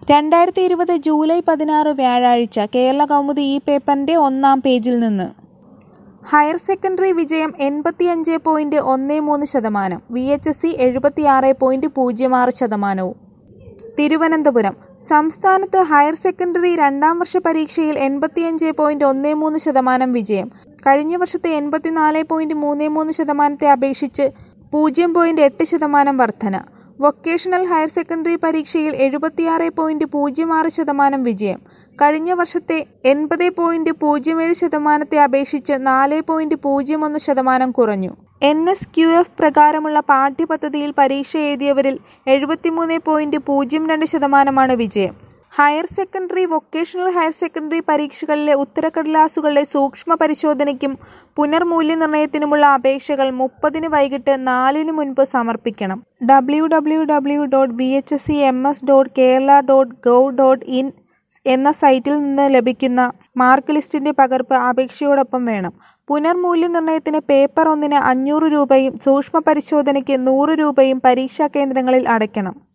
രണ്ടായിരത്തി ഇരുപത് ജൂലൈ പതിനാറ് വ്യാഴാഴ്ച കേരള കൗമുദി ഈ പേപ്പറിന്റെ ഒന്നാം പേജിൽ നിന്ന് ഹയർ സെക്കൻഡറി വിജയം എൺപത്തിയഞ്ച് പോയിന്റ് ഒന്ന് മൂന്ന് ശതമാനം വി എച്ച് എസ് സി എഴുപത്തിയാറ് പോയിന്റ് പൂജ്യം ആറ് ശതമാനവും തിരുവനന്തപുരം സംസ്ഥാനത്ത് ഹയർ സെക്കൻഡറി രണ്ടാം വർഷ പരീക്ഷയിൽ എൺപത്തിയഞ്ച് പോയിന്റ് ഒന്ന് മൂന്ന് ശതമാനം വിജയം കഴിഞ്ഞ വർഷത്തെ എൺപത്തിനാല് പോയിന്റ് മൂന്ന് മൂന്ന് ശതമാനത്തെ അപേക്ഷിച്ച് പൂജ്യം പോയിന്റ് എട്ട് ശതമാനം വർധന വൊക്കേഷണൽ ഹയർ സെക്കൻഡറി പരീക്ഷയിൽ എഴുപത്തിയാറ് പോയിന്റ് പൂജ്യം ആറ് ശതമാനം വിജയം കഴിഞ്ഞ വർഷത്തെ എൺപത് പോയിന്റ് പൂജ്യം ഏഴ് ശതമാനത്തെ അപേക്ഷിച്ച് നാല് പോയിന്റ് പൂജ്യം ഒന്ന് ശതമാനം കുറഞ്ഞു എൻ എസ് ക്യു എഫ് പ്രകാരമുള്ള പാഠ്യപദ്ധതിയിൽ പരീക്ഷ എഴുതിയവരിൽ എഴുപത്തിമൂന്ന് പോയിന്റ് പൂജ്യം രണ്ട് ശതമാനമാണ് വിജയം higher secondary vocational higher secondary പരീക്ഷകളിലെ ഉത്തരക്കടലാസുകളുടെ സൂക്ഷ്മ പരിശോധനയ്ക്കും പുനർമൂല്യനിർണ്ണയത്തിനുമുള്ള അപേക്ഷകൾ മുപ്പതിന് വൈകിട്ട് നാലിന് മുൻപ് സമർപ്പിക്കണം W W W dot B H S C M S dot Kerala dot gov dot in എന്ന സൈറ്റിൽ നിന്ന് ലഭിക്കുന്ന മാർക്ക് ലിസ്റ്റിന്റെ പകർപ്പ് അപേക്ഷയോടൊപ്പം വേണം പുനർമൂല്യനിർണ്ണയത്തിന് പേപ്പർ ഒന്നിന് അഞ്ഞൂറ് രൂപയും സൂക്ഷ്മ പരിശോധനയ്ക്ക് നൂറ് രൂപയും പരീക്ഷാ കേന്ദ്രങ്ങളിൽ അടയ്ക്കണം